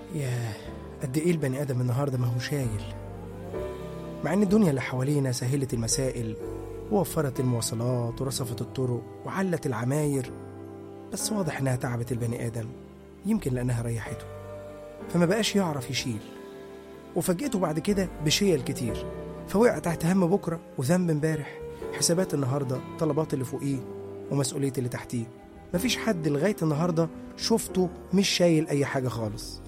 ياه قد ايه البني ادم النهارده ما هو شايل مع ان الدنيا اللي حوالينا سهلت المسائل ووفرت المواصلات ورصفت الطرق وعلت العماير بس واضح انها تعبت البني ادم يمكن لانها ريحته فما بقاش يعرف يشيل وفاجئته بعد كده بشيل كتير فوقع تحت هم بكره وذنب امبارح حسابات النهارده طلبات اللي فوقيه ومسؤوليه اللي تحتيه مفيش حد لغايه النهارده شفته مش شايل اي حاجه خالص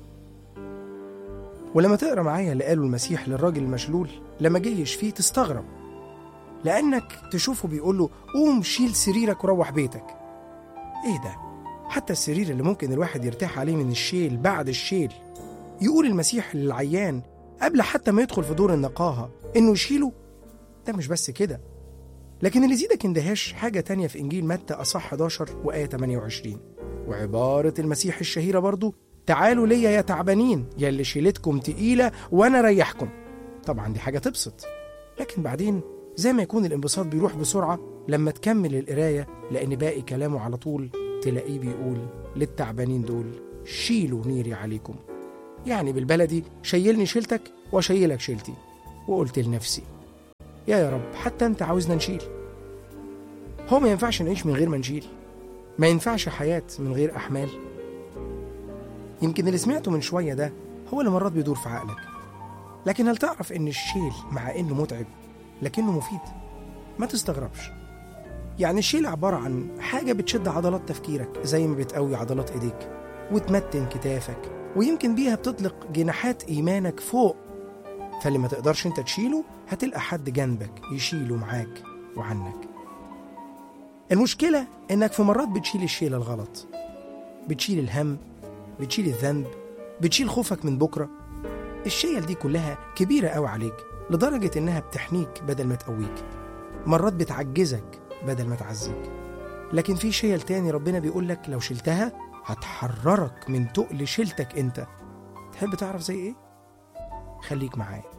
ولما تقرا معايا اللي قاله المسيح للراجل المشلول لما جه يشفيه تستغرب لانك تشوفه بيقول له قوم شيل سريرك وروح بيتك ايه ده حتى السرير اللي ممكن الواحد يرتاح عليه من الشيل بعد الشيل يقول المسيح للعيان قبل حتى ما يدخل في دور النقاهة إنه يشيله ده مش بس كده لكن اللي يزيدك اندهاش حاجة تانية في إنجيل متى أصح 11 وآية 28 وعبارة المسيح الشهيرة برضو تعالوا ليا يا تعبانين يا اللي شيلتكم تقيلة وأنا ريحكم طبعا دي حاجة تبسط لكن بعدين زي ما يكون الانبساط بيروح بسرعة لما تكمل القراية لأن باقي كلامه على طول تلاقيه بيقول للتعبانين دول شيلوا نيري عليكم يعني بالبلدي شيلني شيلتك وشيلك شيلتي وقلت لنفسي يا يا رب حتى انت عاوزنا نشيل هو ما ينفعش نعيش من غير ما نشيل ما ينفعش حياة من غير أحمال يمكن اللي سمعته من شوية ده هو اللي مرات بيدور في عقلك لكن هل تعرف ان الشيل مع انه متعب لكنه مفيد ما تستغربش يعني الشيل عبارة عن حاجة بتشد عضلات تفكيرك زي ما بتقوي عضلات ايديك وتمتن كتافك ويمكن بيها بتطلق جناحات إيمانك فوق فاللي ما تقدرش انت تشيله هتلقى حد جنبك يشيله معاك وعنك المشكلة انك في مرات بتشيل الشيلة الغلط بتشيل الهم بتشيل الذنب بتشيل خوفك من بكرة الشيل دي كلها كبيرة قوي عليك لدرجة انها بتحميك بدل ما تقويك مرات بتعجزك بدل ما تعزيك لكن في شيل تاني ربنا بيقول لك لو شلتها هتحررك من تقل شيلتك انت تحب تعرف زي ايه خليك معايا